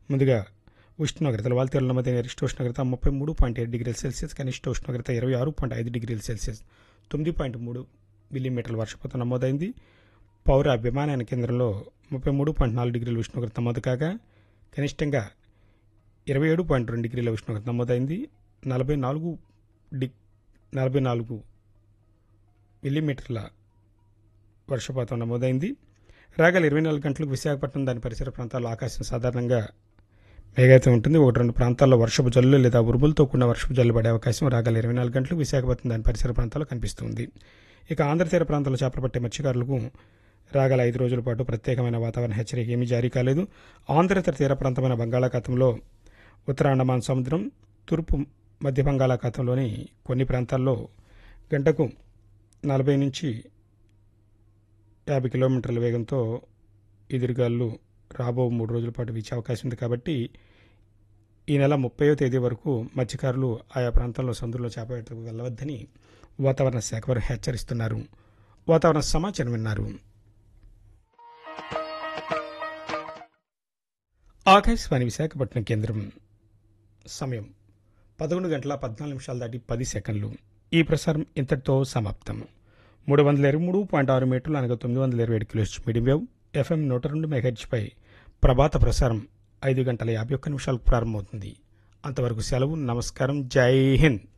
ముందుగా ఉష్ణోగ్రతలు వాల్తీరుల మధ్య గరిష్ట ఉష్ణోగ్రత ముప్పై మూడు పాయింట్ ఏడు డిగ్రీల సెల్సియస్ కనిష్ట ఉష్ణోగ్రత ఇరవై ఆరు పాయింట్ ఐదు డిగ్రీల సెల్సియస్ తొమ్మిది పాయింట్ మూడు మిల్లీమీటర్ల వర్షపాతం నమోదైంది పౌర విమానయాన కేంద్రంలో ముప్పై మూడు పాయింట్ నాలుగు డిగ్రీల ఉష్ణోగ్రత నమోదు కాగా కనిష్టంగా ఇరవై ఏడు పాయింట్ రెండు డిగ్రీల ఉష్ణోగ్రత నమోదైంది నలభై నాలుగు డి నలభై నాలుగు మిల్లీమీటర్ల వర్షపాతం నమోదైంది రాగల ఇరవై నాలుగు గంటలకు విశాఖపట్నం దాని పరిసర ప్రాంతాల్లో ఆకాశం సాధారణంగా మేఘాయితం ఉంటుంది ఒకటి రెండు ప్రాంతాల్లో వర్షపు జల్లు లేదా ఉరుములతో కూడిన వర్షపు జల్లు పడే అవకాశం రాగల ఇరవై నాలుగు గంటలకు విశాఖపట్నం దాని పరిసర ప్రాంతాల్లో కనిపిస్తుంది ఇక ఆంధ్ర తీర ప్రాంతాల్లో చేపలు పట్టే మత్స్యకారులకు రాగల ఐదు రోజుల పాటు ప్రత్యేకమైన వాతావరణ హెచ్చరిక ఏమీ జారీ కాలేదు ఆంధ్ర తీర ప్రాంతమైన బంగాళాఖాతంలో ఉత్తర అండమాన్ సముద్రం తూర్పు మధ్య బంగాళాఖాతంలోని కొన్ని ప్రాంతాల్లో గంటకు నలభై నుంచి యాభై కిలోమీటర్ల వేగంతో ఎదురుగాళ్ళు రాబో మూడు రోజుల పాటు వీచే అవకాశం ఉంది కాబట్టి ఈ నెల ముప్పయో తేదీ వరకు మత్స్యకారులు ఆయా ప్రాంతాల్లో సందులో చేపవేటకు వెళ్ళవద్దని వాతావరణ శాఖ వారు హెచ్చరిస్తున్నారు వాతావరణ సమాచారం విన్నారు ఆకాశవాణి విశాఖపట్నం కేంద్రం సమయం పదకొండు గంటల పద్నాలుగు నిమిషాలు దాటి పది సెకండ్లు ఈ ప్రసారం ఇంతటితో సమాప్తం మూడు వందల ఇరవై మూడు పాయింట్ ఆరు మీటర్లు అనగా తొమ్మిది వందల ఇరవై ఏడు కిలోస్ మీడియం వేవ్ ఎఫ్ఎం నూట రెండు మెగాహెచ్పై ప్రభాత ప్రసారం ఐదు గంటల యాభై ఒక్క నిమిషాలకు ప్రారంభమవుతుంది అంతవరకు సెలవు నమస్కారం జై హింద్